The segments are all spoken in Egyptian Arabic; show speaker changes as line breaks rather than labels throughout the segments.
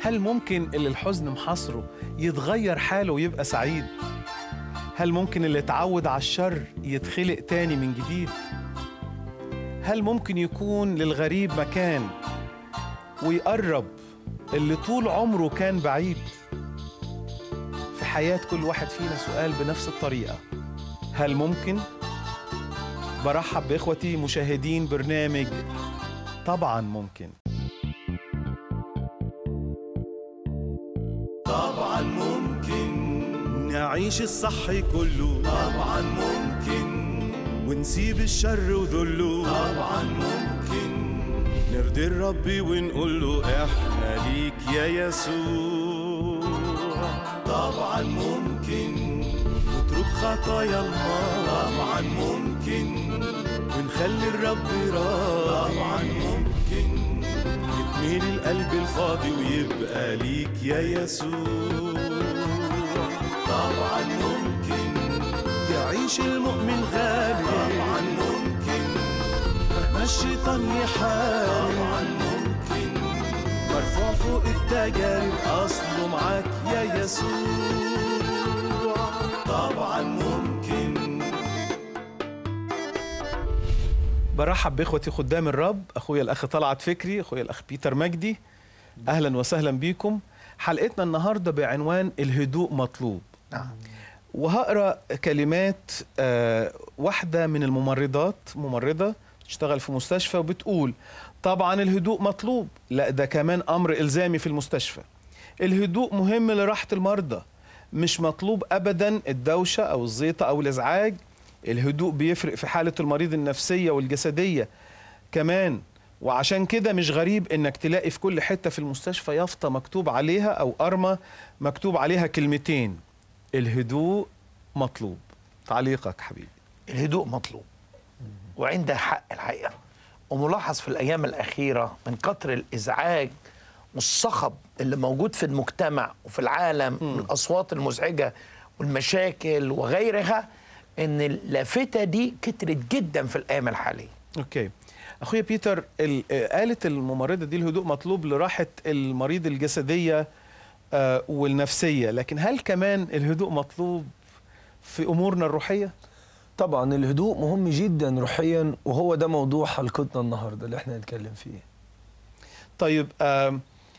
هل ممكن اللي الحزن محاصره يتغير حاله ويبقى سعيد هل ممكن اللي اتعود على الشر يتخلق تاني من جديد هل ممكن يكون للغريب مكان ويقرب اللي طول عمره كان بعيد في حياة كل واحد فينا سؤال بنفس الطريقة هل ممكن؟ برحب بإخوتي مشاهدين برنامج طبعا ممكن
طبعا ممكن نعيش الصح كله طبعا ممكن ونسيب الشر وذله طبعا ممكن نرضي الرب ونقول له احنا ليك يا يسوع طبعا ممكن نترك خطايا الماضي طبعا ممكن ونخلي الرب يراه طبعا ممكن يتميل القلب الفاضي ويبقى ليك يا يسوع طبعا ممكن يعيش المؤمن غالي طبعا ممكن مهما الشيطان يحارب طبعا ممكن مرفوع فوق التجارب اصله معاك يا يسوع طبعا ممكن
برحب بإخوتي خدام الرب أخويا الأخ طلعت فكري أخويا الأخ بيتر مجدي أهلا وسهلا بيكم حلقتنا النهاردة بعنوان الهدوء مطلوب
نعم
وهقرا كلمات آه، واحده من الممرضات ممرضه تشتغل في مستشفى وبتقول طبعا الهدوء مطلوب لا ده كمان امر الزامي في المستشفى الهدوء مهم لراحه المرضى مش مطلوب ابدا الدوشه او الزيطه او الازعاج الهدوء بيفرق في حاله المريض النفسيه والجسديه كمان وعشان كده مش غريب انك تلاقي في كل حته في المستشفى يافطه مكتوب عليها او ارمه مكتوب عليها كلمتين الهدوء مطلوب تعليقك حبيبي
الهدوء مطلوب وعنده حق الحقيقة وملاحظ في الأيام الأخيرة من كتر الإزعاج والصخب اللي موجود في المجتمع وفي العالم من الأصوات المزعجة والمشاكل وغيرها إن اللافتة دي كترت جدا في الأيام الحالية
اوكي اخويا بيتر ال- آه، قالت الممرضه دي الهدوء مطلوب لراحه المريض الجسديه آه، والنفسيه لكن هل كمان الهدوء مطلوب في امورنا الروحيه
طبعا الهدوء مهم جدا روحيا وهو ده موضوع حلقتنا النهارده اللي احنا هنتكلم فيه
طيب آم،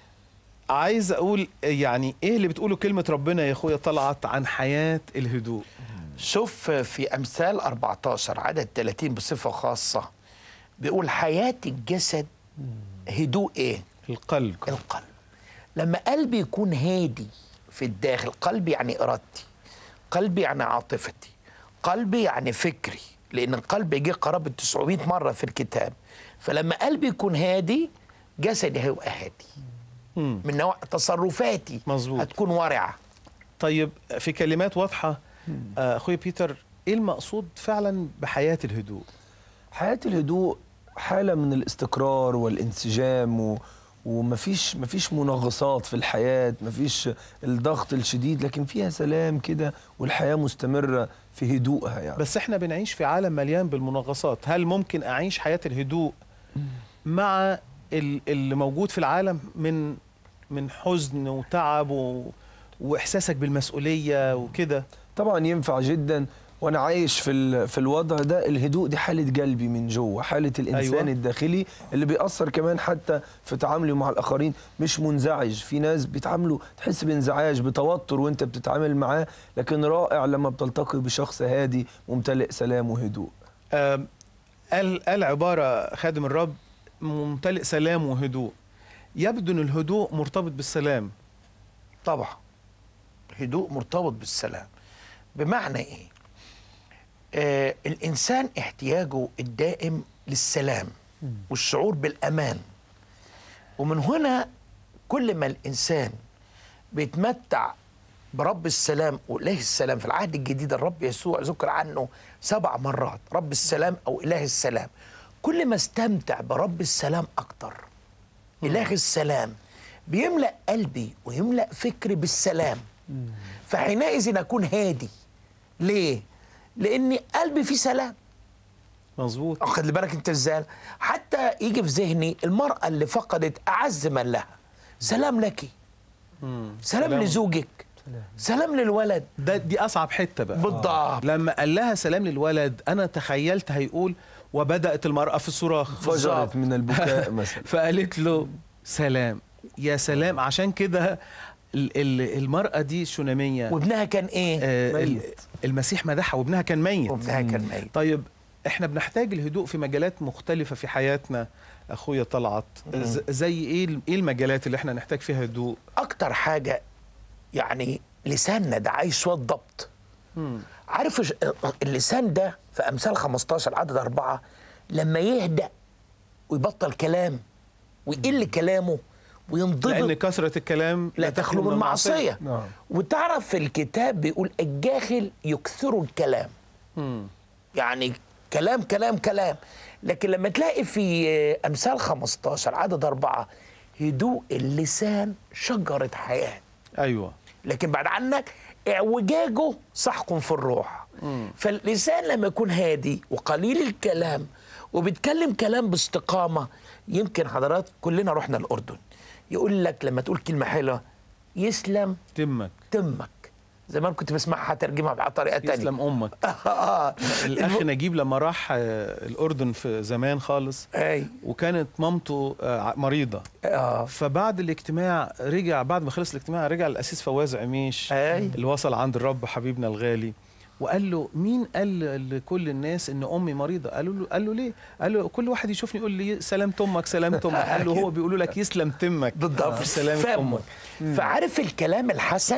عايز اقول يعني ايه اللي بتقوله كلمه ربنا يا اخويا طلعت عن حياه الهدوء
شوف في أمثال 14 عدد 30 بصفة خاصة بيقول حياة الجسد هدوء إيه؟
القلب
القلب لما قلبي يكون هادي في الداخل قلبي يعني إرادتي قلبي يعني عاطفتي قلبي يعني فكري لأن القلب جه قرابة 900 مرة في الكتاب فلما قلبي يكون هادي جسدي هيبقى هادي
مم.
من نوع تصرفاتي
مظبوط.
هتكون ورعة
طيب في كلمات واضحه آه، اخويا بيتر ايه المقصود فعلا بحياه الهدوء
حياة الهدوء حالة من الاستقرار والانسجام و... ومفيش مفيش منغصات في الحياة مفيش الضغط الشديد لكن فيها سلام كده والحياة مستمرة في هدوءها يعني
بس احنا بنعيش في عالم مليان بالمنغصات هل ممكن اعيش حياه الهدوء مع ال- اللي موجود في العالم من من حزن وتعب و... واحساسك بالمسؤوليه وكده
طبعا ينفع جدا وانا عايش في ال- في الوضع ده الهدوء دي حاله قلبي من جوه حاله الانسان
أيوة.
أيوة. الداخلي اللي بيأثر كمان حتى في تعامله مع الاخرين مش منزعج في ناس بيتعاملوا تحس بانزعاج بتوتر وانت بتتعامل معاه لكن رائع لما بتلتقي بشخص هادي ممتلئ سلام وهدوء
آم، قال قال عباره خادم الرب ممتلئ سلام وهدوء يبدو ان الهدوء مرتبط بالسلام
طبعا هدوء مرتبط بالسلام بمعنى ايه آه الانسان احتياجه الدائم للسلام والشعور بالامان ومن هنا كل ما الانسان بيتمتع برب السلام واله السلام في العهد الجديد الرب يسوع ذكر عنه سبع مرات رب السلام او اله السلام كل ما استمتع برب السلام اكتر اله السلام بيملا قلبي ويملا فكري بالسلام فحينئذ اكون هادي ليه لان قلبي فيه سلام
مظبوط
خد بالك انت ازاي حتى يجي في ذهني المراه اللي فقدت اعز من لها سلام لك سلام,
سلام.
لزوجك سلام للولد
ده دي اصعب حته بقى
بالضبط
لما قال لها سلام للولد انا تخيلت هيقول وبدات المراه في الصراخ
فجرت من البكاء مثلا
فقالت له سلام يا سلام عشان كده ال- ال- المراه دي شوناميه
وابنها كان ايه
آه، ال-
ميت.
المسيح مدحها وابنها كان ميت
وابنها كان ميت
طيب احنا بنحتاج الهدوء في مجالات مختلفة في حياتنا اخويا طلعت ز- زي ايه ال- ايه المجالات اللي احنا نحتاج فيها هدوء
اكتر حاجه يعني لساننا ده عايز شويه ضبط عارف الش- اللسان ده في امثال 15 عدد أربعة لما يهدأ ويبطل كلام ويقل كلامه
لان
وينضبط
كثرة الكلام
لا تخلو من معصيه
نعم.
وتعرف في الكتاب بيقول الجاهل يكثر الكلام
مم.
يعني كلام كلام كلام لكن لما تلاقي في امثال 15 عدد أربعة هدوء اللسان شجره حياه
ايوه
لكن بعد عنك اعوجاجه سحق في الروح فاللسان لما يكون هادي وقليل الكلام وبيتكلم كلام باستقامه يمكن حضرات كلنا رحنا الاردن يقول لك لما تقول كلمه حلوه يسلم
تمك
تمك زمان كنت بسمعها ترجمها بطريقه تانية
يسلم امك
آه.
الاخ نجيب لما راح آه، الاردن في زمان خالص
اي
وكانت مامته آه، مريضة
اه
فبعد الاجتماع رجع بعد ما خلص الاجتماع رجع الاسيس فواز عميش
أي.
اللي وصل عند الرب حبيبنا الغالي وقال له مين قال لكل الناس ان امي مريضه قالوا له قال له ليه قال له كل واحد يشوفني يقول لي سلام تمك سلام تمك قال له هو بيقولوا لك يسلم تمك
بالضبط
سلام
فمه.
امك
فعارف الكلام الحسن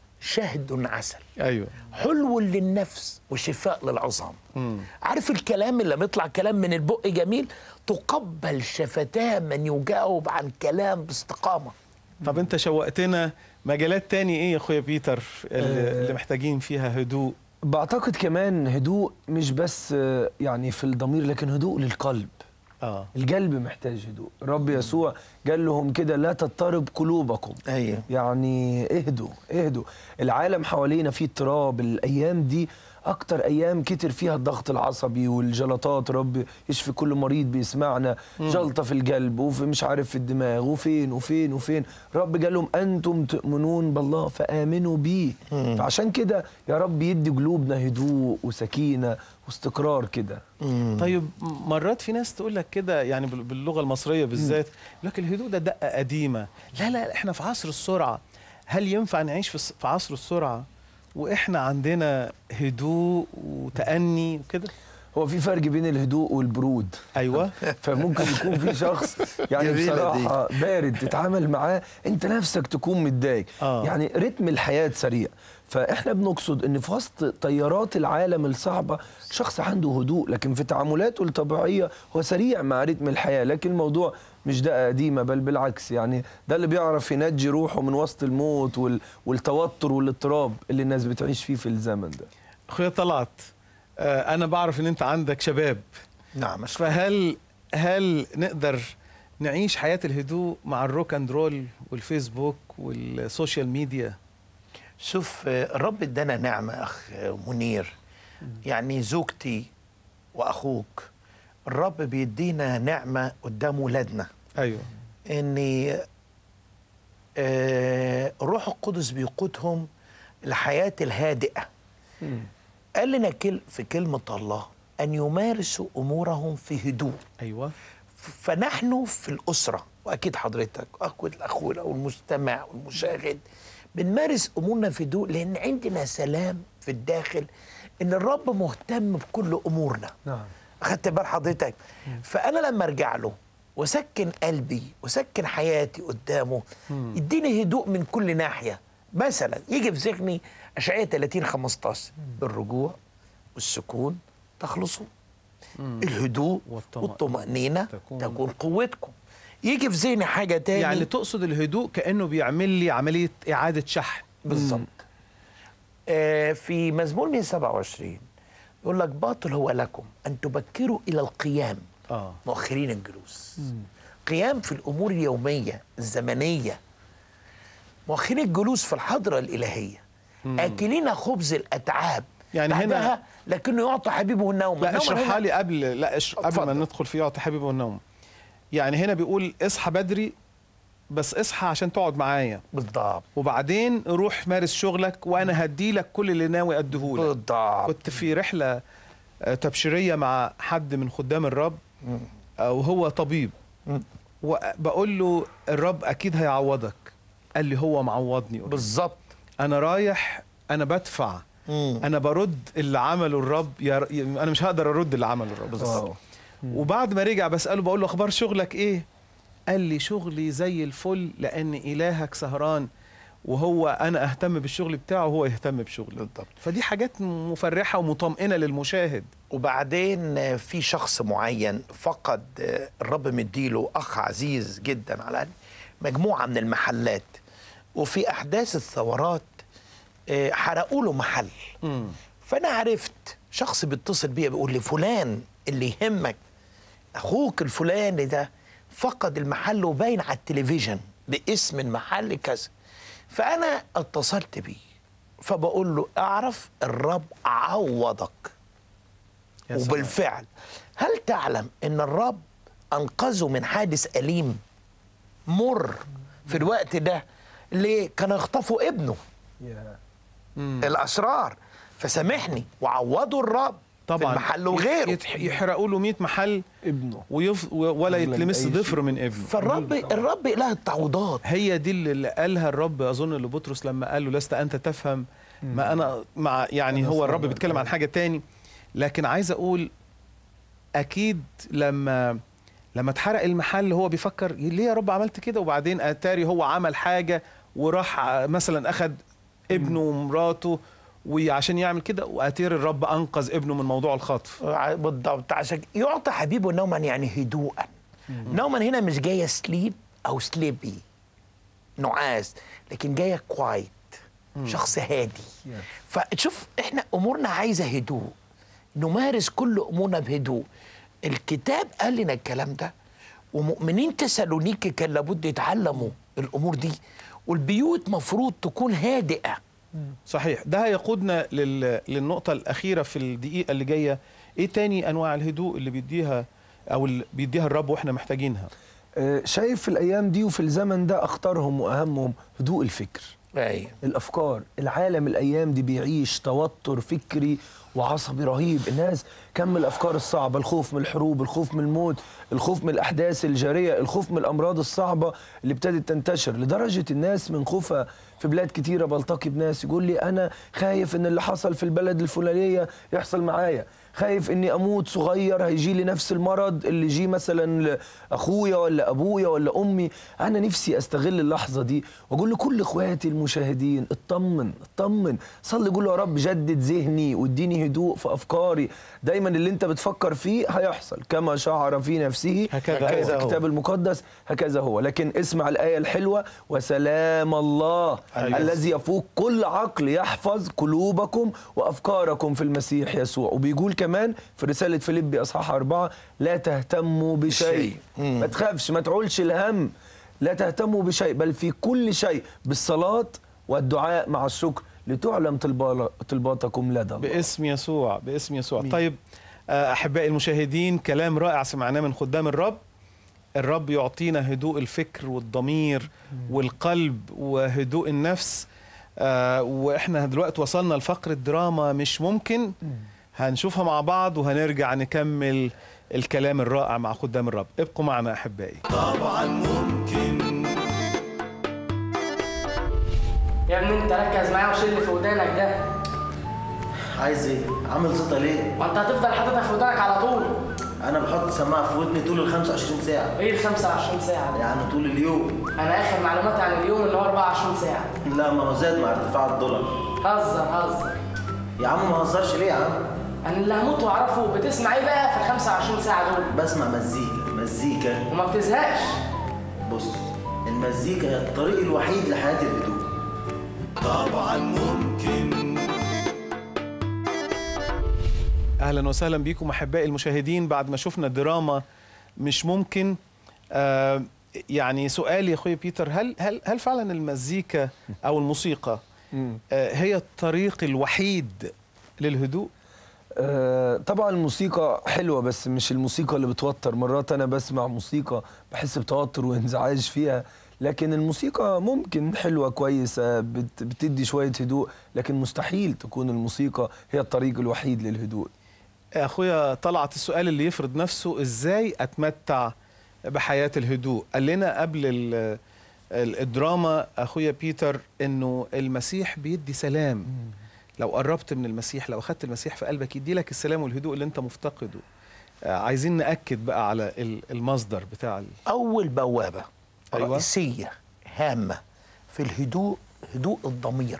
شهد عسل
ايوه
حلو للنفس وشفاء للعظام
مم.
عارف الكلام اللي لما يطلع كلام من البق جميل تقبل شفتاه من يجاوب عن كلام باستقامه
طب انت شوقتنا مجالات تاني ايه يا اخويا بيتر اللي,
آه.
اللي محتاجين فيها هدوء
بعتقد كمان هدوء مش بس آه، يعني في الضمير لكن هدوء للقلب
اه
القلب محتاج هدوء رب يسوع قال لهم كده لا تضطرب قلوبكم
ايوه
يعني اهدوا اهدوا العالم حوالينا فيه اضطراب الايام دي اكتر ايام كتر فيها الضغط العصبي والجلطات رب يشفي كل مريض بيسمعنا جلطه في القلب وفي مش عارف في الدماغ وفين وفين وفين رب قال لهم انتم تؤمنون بالله فامنوا بيه فعشان كده يا رب يدي قلوبنا هدوء وسكينه واستقرار كده
طيب مرات في ناس تقول لك كده يعني بال- باللغه المصريه بالذات يقول لك الهدوء ده دقه قديمه لا لا احنا في عصر السرعه هل ينفع نعيش في الس- في عصر السرعه واحنا عندنا هدوء وتأني وكده
هو في فرق بين الهدوء والبرود
ايوه
فممكن يكون في شخص يعني
جميلة
بصراحة بارد تتعامل معاه انت نفسك تكون متضايق
آه.
يعني رتم الحياة سريع فاحنا بنقصد ان في وسط تيارات العالم الصعبة شخص عنده هدوء لكن في تعاملاته الطبيعية هو سريع مع رتم الحياة لكن الموضوع مش ده قديمة بل بالعكس يعني ده اللي بيعرف ينجي روحه من وسط الموت وال... والتوتر والاضطراب اللي الناس بتعيش فيه في الزمن ده
اخويا طلعت آه انا بعرف ان انت عندك شباب
نعم
فهل هل نقدر نعيش حياه الهدوء مع الروك اند رول والفيسبوك والسوشيال ميديا
شوف آه، الرب ادانا نعمه اخ آه، منير يعني زوجتي واخوك الرب بيدينا نعمه قدام ولادنا
ايوه
ان آه، الروح القدس بيقودهم الحياه الهادئه قال لنا كل في كلمه الله ان يمارسوا امورهم في هدوء
ايوه
فنحن في الأسرة وأكيد حضرتك وأكيد الأخوة والمستمع والمشاهد بنمارس أمورنا في هدوء لأن عندنا سلام في الداخل إن الرب مهتم بكل أمورنا
نعم
أخدت بال حضرتك فأنا لما أرجع له وسكن قلبي وسكن حياتي قدامه يديني هدوء من كل ناحية مثلا يجي في ذهني أشعية 30 15 بالرجوع والسكون تخلصوا الهدوء
والطمأ-
والطمأنينة
تكون-
تكون, تكون قوتكم يجي في ذهني حاجة تاني
يعني تقصد الهدوء كانه بيعمل لي عمليه اعاده شحن
بالظبط آه في مزمور 127 يقول لك باطل هو لكم أن تبكروا إلى القيام
اه
مؤخرين الجلوس قيام في الأمور اليومية الزمنية مؤخرين الجلوس في الحضرة الإلهية آكلين خبز الأتعاب
يعني هنا-
بعدها لكنه يعطى حبيبه النوم
لا
النوم
اشرحها
هنا-
لي قبل لا اشرح قبل ما
اتفضل.
ندخل في يعطي حبيبه النوم يعني هنا بيقول اصحى بدري بس اصحى عشان تقعد معايا
بالضبط
وبعدين روح مارس شغلك وانا هديلك كل اللي ناوي اديهولك
بالضبط
كنت في رحله آه، تبشيريه مع حد من خدام الرب آه، وهو طبيب
مم.
وبقول له الرب اكيد هيعوضك قال لي هو معوضني already.
بالظبط
انا رايح انا بدفع
مم.
انا برد اللي عمله الرب يا ر... انا مش هقدر ارد اللي عمله الرب
واو.
وبعد ما رجع بساله بقول له اخبار شغلك ايه قال لي شغلي زي الفل لان الهك سهران وهو انا اهتم بالشغل بتاعه وهو يهتم بشغلي
بالضبط
فدي حاجات مفرحه ومطمئنه للمشاهد
وبعدين آه، في شخص معين فقد آه، الرب مديله اخ عزيز جدا على الأقل مجموعه من المحلات وفي احداث الثورات آه، حرقوا له محل
مم.
فانا عرفت شخص بيتصل بيا بيقول لي فلان اللي يهمك اخوك الفلاني ده فقد المحل وباين على التلفزيون باسم المحل كذا فانا اتصلت بيه فبقول له اعرف الرب عوضك
يا سلام.
وبالفعل هل تعلم ان الرب انقذه من حادث اليم مر في الوقت ده ليه كان يخطفوا ابنه
يا.
مم.
الاشرار فسامحني وعوضوا الرب
طبعا
في المحل وغيره
يتح- يحرقوا له 100 محل
ابنه
ويف... و- ولا
أغلى من
يتلمس
أي
ضفر
شيء.
من ابنه
فالرب الرب اله التعويضات
هي دي اللي قالها الرب اظن لبطرس لما قال له لست انت تفهم ما انا مع يعني
أنا
هو الرب
صابر.
بيتكلم عن حاجه تاني لكن عايز اقول اكيد لما لما اتحرق المحل هو بيفكر ليه يا رب عملت كده وبعدين اتاري هو عمل حاجه وراح ع- مثلا اخد ابنه ومراته وعشان يعمل كده واتاري الرب انقذ ابنه من موضوع الخطف
بالضبط عشان يعطى حبيبه نوما يعني هدوءا نوما هنا مش جايه سليب او سليبي نعاس لكن جايه كوايت شخص هادي فتشوف احنا امورنا عايزه هدوء نمارس كل امورنا بهدوء الكتاب قال لنا الكلام ده ومؤمنين تسالونيكي كان لابد يتعلموا الامور دي والبيوت مفروض تكون هادئه
صحيح ده هيقودنا لل... للنقطة الأخيرة في الدقيقة اللي جاية إيه تاني أنواع الهدوء اللي بيديها أو اللي بيديها الرب وإحنا محتاجينها
آه، شايف في الايام دي وفي الزمن ده اخطرهم واهمهم هدوء الفكر
ايوه
الافكار العالم الايام دي بيعيش توتر فكري وعصبي رهيب الناس كم الافكار الصعبه الخوف من الحروب الخوف من الموت الخوف من الاحداث الجاريه الخوف من الامراض الصعبه اللي ابتدت تنتشر لدرجه الناس من خوفها في بلاد كتيره بلتقي بناس يقول لي انا خايف ان اللي حصل في البلد الفلانيه يحصل معايا خايف اني اموت صغير هيجي لي نفس المرض اللي جي مثلا لاخويا ولا ابويا ولا امي انا نفسي استغل اللحظه دي واقول لكل اخواتي المشاهدين اطمن اطمن صلي قول له يا رب جدد ذهني واديني هدوء في افكاري دايما اللي انت بتفكر فيه هيحصل كما شعر في نفسه
هكذا
هكذا
هو.
هو.
الكتاب المقدس هكذا هو لكن اسمع الآية الحلوة وسلام الله
أيوة.
الذي يفوق كل عقل يحفظ قلوبكم وأفكاركم في المسيح يسوع وبيقول كمان في رسالة فيليبي أصحاح أربعة لا تهتموا بشيء
بشيء. مم.
ما تخافش ما تعولش الهم لا تهتموا بشيء بل في كل شيء بالصلاة والدعاء مع الشكر لتعلم طلبا- طلباتكم لدى الله
باسم يسوع باسم يسوع طيب آه، أحبائي المشاهدين كلام رائع سمعناه من خدام الرب الرب يعطينا هدوء الفكر والضمير والقلب وهدوء النفس آه، واحنا دلوقتي وصلنا لفقرة دراما مش ممكن هنشوفها مع بعض وهنرجع نكمل الكلام الرائع مع خدام الرب ابقوا معنا أحبائي
طبعا ممكن
يا ابني انت ركز معايا وشيل اللي في ودانك ده
عايز ايه؟ عامل زيطه ليه؟
ما انت هتفضل حاططها في ودانك على طول
انا بحط سماعه في ودني طول ال 25 ساعه
ايه ال 25 ساعه دي؟
يعني طول اليوم
انا اخر معلوماتي عن اليوم ان هو 24 ساعه
لا ما هو زاد مع ارتفاع الدولار
هزر هزر
يا عم ما هزرش ليه يا عم؟
انا اللي هموت واعرفه بتسمع ايه بقى في ال 25 ساعه دول
بسمع مزيكا مزيكا
وما بتزهقش
بص المزيكا هي الطريق الوحيد لحياه الهدوء
طبعا ممكن
اهلا وسهلا بكم احبائي المشاهدين بعد ما شفنا دراما مش ممكن آه يعني سؤالي يا اخويا بيتر هل هل هل فعلا المزيكا او الموسيقى
مم.
آه هي الطريق الوحيد للهدوء
آه، طبعا الموسيقى حلوة بس مش الموسيقى اللي بتوتر مرات أنا بسمع موسيقى بحس بتوتر وانزعاج فيها لكن الموسيقى ممكن حلوه كويسه بت بتدي شويه هدوء لكن مستحيل تكون الموسيقى هي الطريق الوحيد للهدوء
اخويا طلعت السؤال اللي يفرض نفسه ازاي اتمتع بحياه الهدوء قال لنا قبل ال- ال- الدراما اخويا بيتر انه المسيح بيدي سلام لو قربت من المسيح لو اخدت المسيح في قلبك يدي لك السلام والهدوء اللي انت مفتقده آه، عايزين ناكد بقى على ال- المصدر بتاع ال-
أول بوابة
أيوة.
رئيسية هامة في الهدوء هدوء الضمير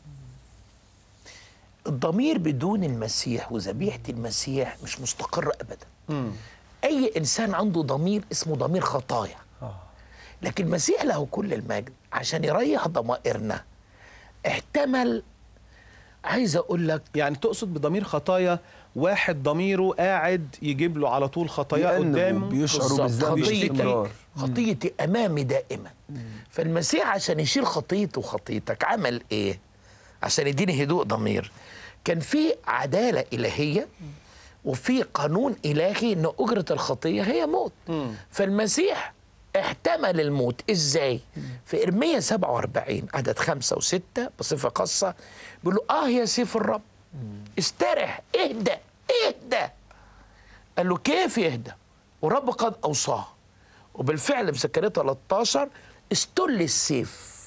الضمير بدون المسيح وذبيحة المسيح مش مستقر أبدا
مم.
أي إنسان عنده ضمير اسمه ضمير خطايا لكن المسيح له كل المجد عشان يريح ضمائرنا احتمل عايز أقول لك
يعني تقصد بضمير خطايا واحد ضميره قاعد يجيب له على طول خطايا
بيأنبوا،
قدامه
بيشعروا
بالظبط.
بالذنب
خطيتي
باستمرار
خطيتي امامي دائما فالمسيح عشان يشيل خطيته وخطيتك عمل ايه عشان يديني هدوء ضمير كان في عداله الهيه وفي قانون الهي ان اجره الخطيه هي موت فالمسيح احتمل الموت ازاي في ارميا 47 عدد خمسة وستة بصفة خاصة بيقول له اه يا سيف الرب استرح اهدى اهدى قال له كيف يهدى ورب قد اوصاه وبالفعل في زكريا 13 استل السيف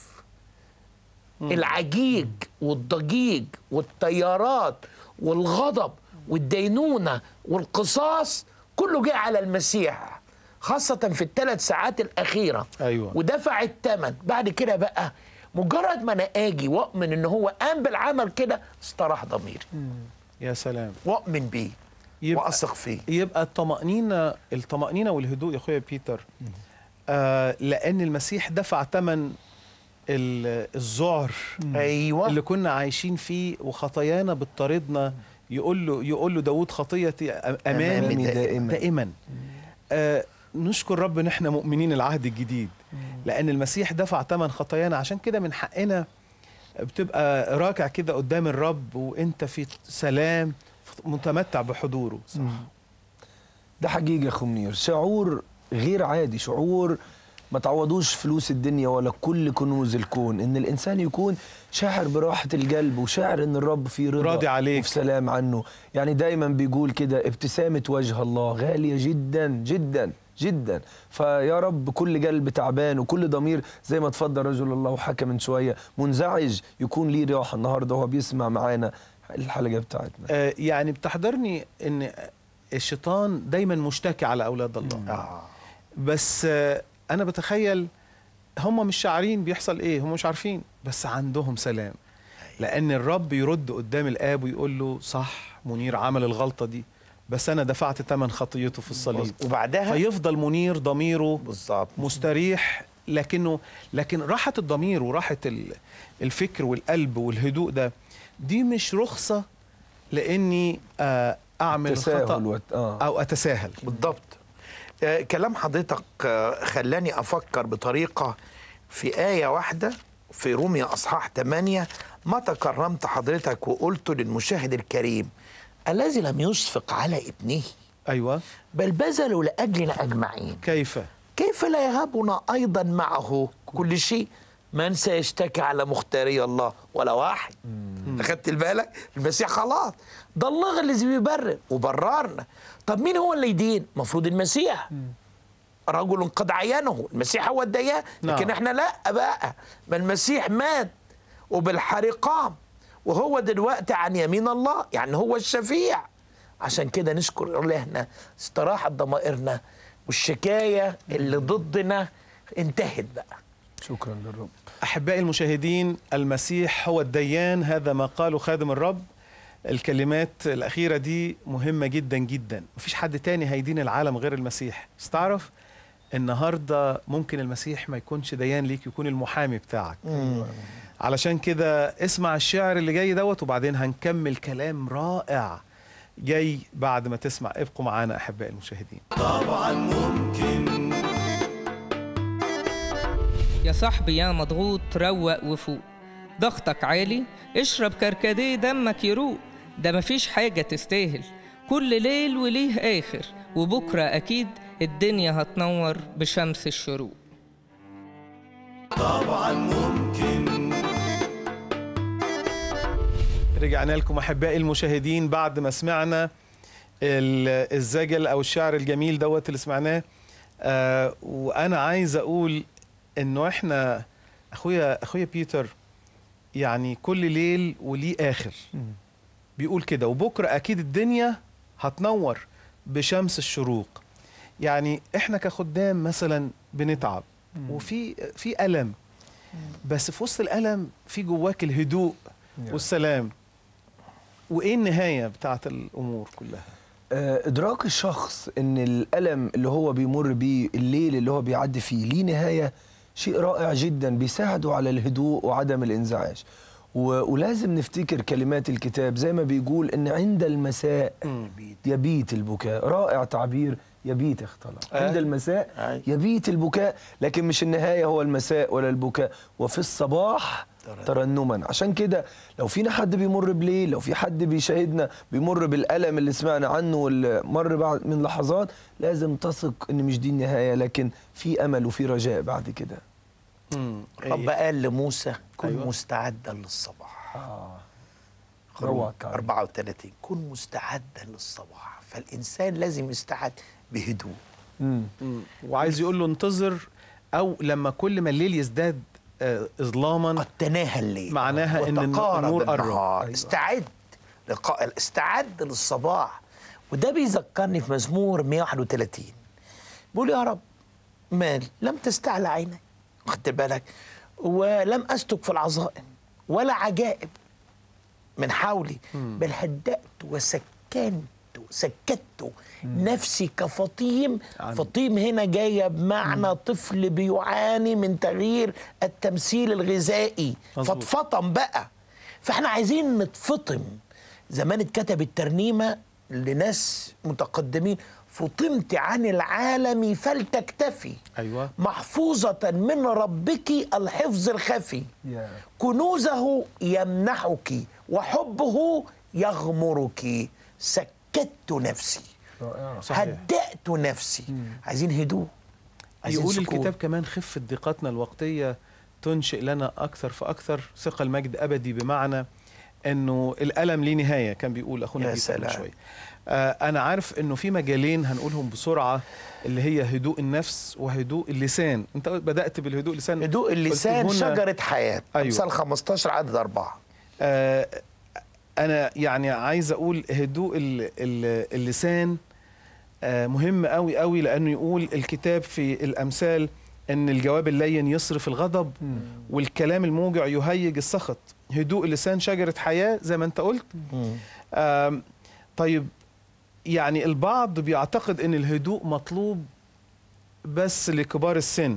العجيج والضجيج والتيارات والغضب والدينونة والقصاص كله جه على المسيح خاصة في الثلاث ساعات الأخيرة
أيوة.
ودفع الثمن بعد كده بقى مجرد ما أنا آجي وأؤمن إن هو قام بالعمل كده استراح ضميري
يا سلام
وأؤمن بيه
يبقى-
وأثق فيه
يبقى الطمأنينة الطمأنينة والهدوء يا اخويا بيتر آه لأن المسيح دفع ثمن ال- الذعر
أيوة
اللي كنا عايشين فيه وخطايانا بتطاردنا يقول له يقول له داود خطيتي أ- امامي
أمامي
دائما, دائما. آه نشكر رب ان احنا مؤمنين العهد الجديد لان المسيح دفع ثمن خطايانا عشان كده من حقنا بتبقى راكع كده قدام الرب وانت في سلام متمتع بحضوره
ده حقيقي يا اخو منير شعور غير عادي شعور ما تعوضوش فلوس الدنيا ولا كل كنوز الكون ان الانسان يكون شاعر براحه القلب وشاعر ان الرب فيه رضا
راضي عليك.
وفي سلام عنه يعني دايما بيقول كده ابتسامه وجه الله غاليه جدا جدا جدا فيا رب كل قلب تعبان وكل ضمير زي ما اتفضل رجل الله وحكى من شويه منزعج يكون ليه راحه النهارده وهو بيسمع معانا الحلقه بتاعتنا
آه يعني بتحضرني ان الشيطان دايما مشتكي على اولاد الله
آه.
بس آه، انا بتخيل هم مش شاعرين بيحصل ايه هم مش عارفين بس عندهم سلام لان الرب يرد قدام الاب ويقول له صح منير عمل الغلطه دي بس انا دفعت ثمن خطيته في الصليب
وبعدها
فيفضل منير ضميره
بالظبط
مستريح لكنه لكن راحه الضمير وراحه ال- الفكر والقلب والهدوء ده دي مش رخصه لاني آه، اعمل
تساهل
خطا
وت... آه.
او اتساهل
بالضبط آه، كلام حضرتك آه، خلاني أفكر بطريقة في آية واحدة في روميا أصحاح 8 متى كرمت حضرتك وقلت للمشاهد الكريم الذي لم يشفق على ابنه
ايوه
بل بذلوا لأجلنا أجمعين
كيف
كيف لا يهبنا أيضا معه كل شيء من سيشتكي على مختاري الله ولا واحد أخدت بالك المسيح خلاص ده الله الذي بيبرر وبررنا طب مين هو اللي يدين مفروض المسيح رجل قد عينه المسيح هو الديان لكن
نعم.
احنا لا بقى ما المسيح مات وبالحري قام وهو دلوقتي عن يمين الله يعني هو الشفيع عشان كده نشكر إلهنا استراحت ضمائرنا والشكاية اللي ضدنا انتهت بقى
شكرا للرب
احبائي المشاهدين المسيح هو الديان هذا ما قاله خادم الرب الكلمات الاخيره دي مهمه جدا جدا مفيش حد تاني هيدين العالم غير المسيح بس تعرف النهارده ممكن المسيح ما يكونش ديان ليك يكون المحامي بتاعك علشان كده اسمع الشعر اللي جاي دوت وبعدين هنكمل كلام رائع جاي بعد ما تسمع ابقوا معانا احبائي المشاهدين
طبعا ممكن
يا صاحبي يا مضغوط روق وفوق ضغطك عالي اشرب كركديه دمك يروق ده مفيش حاجة تستاهل كل ليل وليه آخر وبكرة أكيد الدنيا هتنور بشمس الشروق
طبعا ممكن
رجعنا لكم احبائي المشاهدين بعد ما سمعنا ال- الزجل او الشعر الجميل دوت اللي سمعناه آه وانا عايز اقول انه احنا اخويا اخويا بيتر يعني كل ليل وليه اخر بيقول كده وبكره اكيد الدنيا هتنور بشمس الشروق يعني احنا كخدام مثلا بنتعب وفي في الم بس في وسط الالم في جواك الهدوء والسلام وايه النهايه بتاعت الامور كلها
آه، ادراك الشخص ان الالم اللي هو بيمر بيه الليل اللي هو بيعدي فيه ليه نهايه شيء رائع جدا بيساعده على الهدوء وعدم الانزعاج و- ولازم نفتكر كلمات الكتاب زي ما بيقول ان عند المساء يبيت البكاء رائع تعبير يبيت اختلط
آه.
عند المساء
أي.
يبيت البكاء لكن مش النهايه هو المساء ولا البكاء وفي الصباح ترنما عشان كده لو فينا حد بيمر بليل لو في حد بيشاهدنا بيمر بالألم اللي سمعنا عنه واللي مر بعد من لحظات لازم تثق ان مش دي النهاية لكن في أمل وفي رجاء بعد كده
رب قال لموسى كن
أيوة.
أيوة. مستعدا للصباح
روعة
خروج
كعب.
34 كن مستعدا للصباح فالإنسان لازم يستعد بهدوء
مم.
وعايز يقول له انتظر او لما كل ما الليل يزداد آه، اظلاما
قد تناهى الليل
معناها إن
وتقارب
النور قرب.
النهار.
أيوة.
استعد لقاء استعد للصباح وده بيذكرني في مزمور 131 بيقول يا رب مال لم تستعلى عيني خدت بالك ولم أستك في العظائم ولا عجائب من حولي بل هدأت وسكنت سكت نفسي كفطيم
عن-
فطيم هنا جاية بمعنى طفل بيعاني من تغيير التمثيل الغذائي
مظبوط.
فاتفطم بقى فاحنا عايزين نتفطم زمان اتكتب الترنيمة لناس متقدمين فطمت عن العالم فلتكتفي
ايوه
محفوظة من ربك الحفظ الخفي
يا.
كنوزه يمنحك وحبه يغمرك سكت نفسي
رائع
صحيح.
هدأت نفسي عايزين هدوء عايزين
يقول
سكون.
الكتاب كمان خفة ضيقتنا الوقتية تنشئ لنا أكثر فأكثر ثقة المجد أبدي بمعنى أنه الألم ليه نهاية كان بيقول أخونا
يا
بيتر من
سلام.
شوية آه أنا عارف أنه في مجالين هنقولهم بسرعة اللي هي هدوء النفس وهدوء اللسان أنت بدأت بالهدوء اللسان
هدوء اللسان
قلت هنا-
شجرة حياة
أيوة.
أمثال 15 عدد أربعة
آه أنا يعني عايز أقول هدوء ال- ال- اللسان آه مهم قوي قوي لأنه يقول الكتاب في الأمثال أن الجواب اللين يصرف الغضب والكلام الموجع يهيج السخط هدوء اللسان شجرة حياة زي ما أنت قلت آم، طيب يعني البعض بيعتقد أن الهدوء مطلوب بس لكبار السن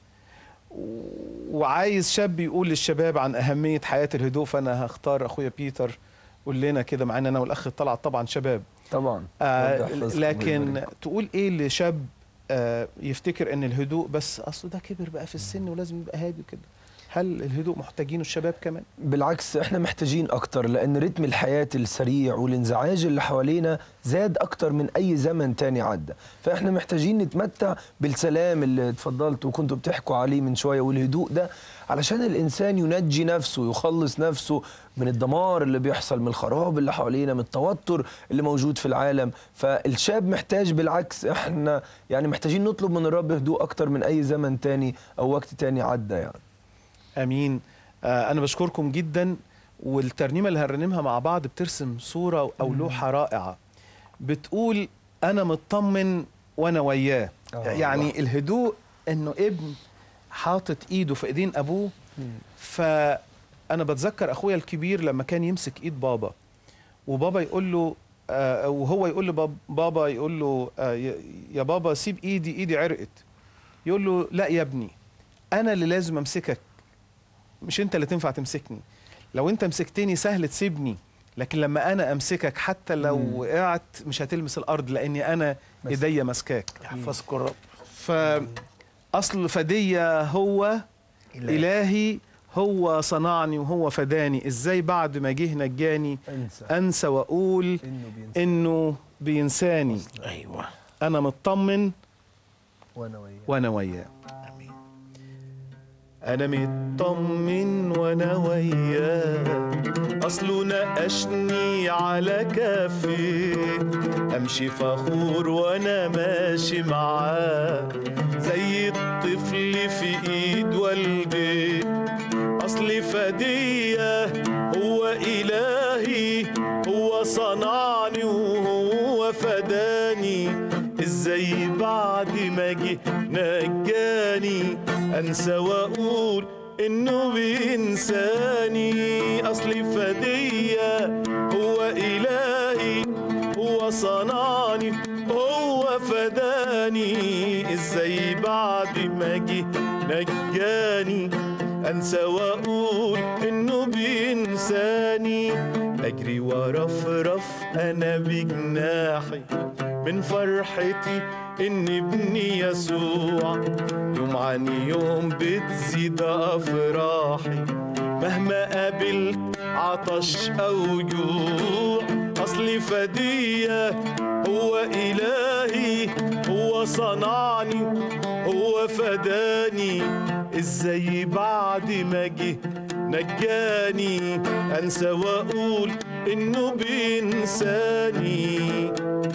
وعايز شاب يقول للشباب عن أهمية حياة الهدوء فأنا هختار أخويا بيتر قول لنا كده معانا أنا والأخ طلعت طبعا شباب
طبعا
آه
ربنا يحفظكم
لكن
ويبارك.
تقول ايه لشاب آه يفتكر ان الهدوء بس اصله ده كبر بقى في السن ولازم يبقى هادي كده هل الهدوء محتاجينه الشباب كمان
بالعكس احنا محتاجين اكتر لان رتم الحياة السريع والانزعاج اللي حوالينا زاد اكتر من اي زمن تاني عدى فاحنا محتاجين نتمتع بالسلام اللي اتفضلت وكنتوا بتحكوا عليه من شوية والهدوء ده علشان الانسان ينجي نفسه يخلص نفسه من الدمار اللي بيحصل من الخراب اللي حوالينا من التوتر اللي موجود في العالم فالشاب محتاج بالعكس احنا يعني محتاجين نطلب من الرب هدوء اكتر من اي زمن تاني او وقت تاني عدى يعني
امين آه انا بشكركم جدا والترنيمه اللي هنرنمها مع بعض بترسم صوره او لوحه رائعه بتقول انا مطمن وانا وياه
آه.
يعني الهدوء انه ابن حاطط ايده في ايدين ابوه فانا بتذكر اخويا الكبير لما كان يمسك ايد بابا وبابا يقول له آه وهو يقول لبابا بابا يقول له آه يا- يا بابا سيب ايدي ايدي عرقت يقول له لا يا ابني انا اللي لازم امسكك مش انت اللي تنفع تمسكني لو انت مسكتني سهل تسيبني لكن لما انا امسكك حتى لو
مم.
وقعت مش هتلمس الارض لاني انا
بس.
ايديا ماسكاك
يحفظكم الرب
فاصل فدية هو
إلهي.
الهي هو صنعني وهو فداني ازاي بعد ما جه نجاني
انسى
انسى واقول
انه بينسى
انه بينساني
أيوة
انا مطمن
وانا وياه
وانا وياه
آمين
انا مطمن وانا وياه اصله نقشني على كفي امشي فخور وانا ماشي معاه زي الطفل في ايد والدي اصل فديه هو الهي هو صنعني وهو فداني ازاي بعد ما جه نجاني انسى واقول انه بينساني اصل فديه هو الهي هو صنعني هو فداني ازاي بعد ما جه نجاني انسى واقول انه بينساني اجري وارفرف انا بجناحي من فرحتي ان ابني يسوع يوم عن يوم بتزيد افراحي مهما قابلت عطش او جوع اصلي فديه هو الهي هو صنعني هو فداني ازاي بعد ما جه نجاني انسى واقول انه بينساني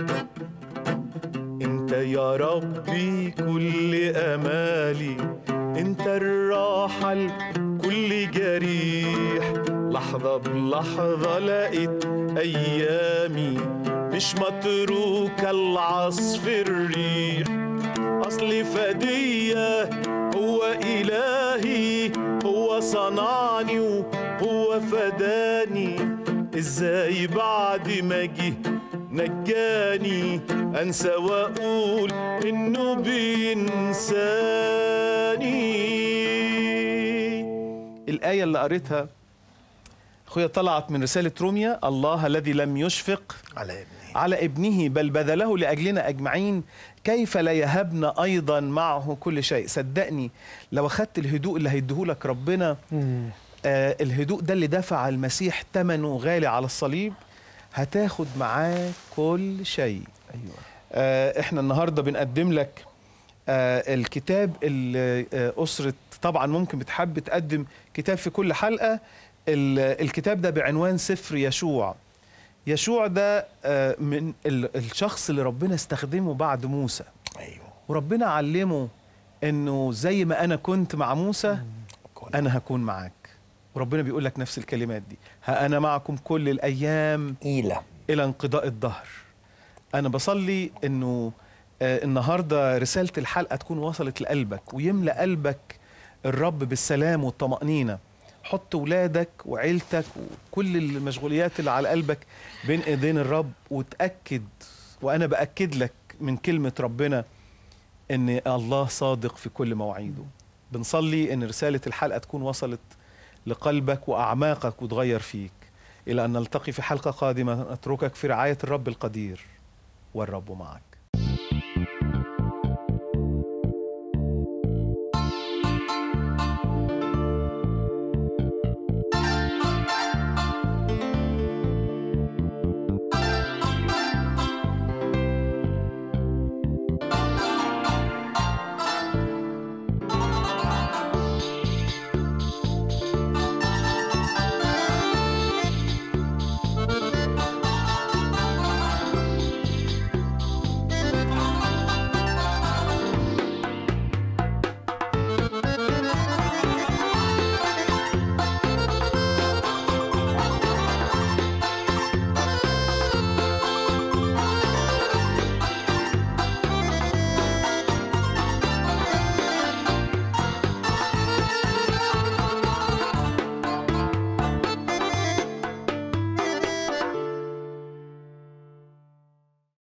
انت يا ربي كل امالي انت الراحه لكل جريح لحظه بلحظه لقيت ايامي مش متروكه العصف الريح اصل فديه هو الهي هو صنعني وهو فداني ازاي بعد ما جه نجاني انسى واقول انه بينساني الايه اللي قريتها اخويا طلعت من رساله روميا الله الذي لم يشفق
على ابني
على ابنه بل بذله لاجلنا اجمعين كيف لا يهبنا ايضا معه كل شيء صدقني لو اخدت الهدوء اللي هيديهولك ربنا آه الهدوء ده اللي دفع المسيح ثمنه غالي على الصليب هتاخد معاه كل شيء
ايوه
آه احنا النهارده بنقدم لك آه الكتاب اللي آه اسره طبعا ممكن بتحب تقدم كتاب في كل حلقه ال- الكتاب ده بعنوان سفر يشوع يشوع ده آه من ال- الشخص اللي ربنا استخدمه بعد موسى
ايوه
وربنا علمه انه زي ما انا كنت مع موسى
كون.
انا هكون معاك وربنا بيقول لك نفس الكلمات دي ها انا معكم كل الايام
إيلة
الى انقضاء الدهر انا بصلي انه آه، النهارده رساله الحلقه تكون وصلت لقلبك ويملى قلبك الرب بالسلام والطمانينه حط ولادك وعيلتك وكل المشغوليات اللي على قلبك بين ايدين الرب وتاكد وانا باكد لك من كلمه ربنا ان الله صادق في كل مواعيده بنصلي ان رساله الحلقه تكون وصلت لقلبك واعماقك وتغير فيك الى ان نلتقي في حلقه قادمه اتركك في رعايه الرب القدير والرب معك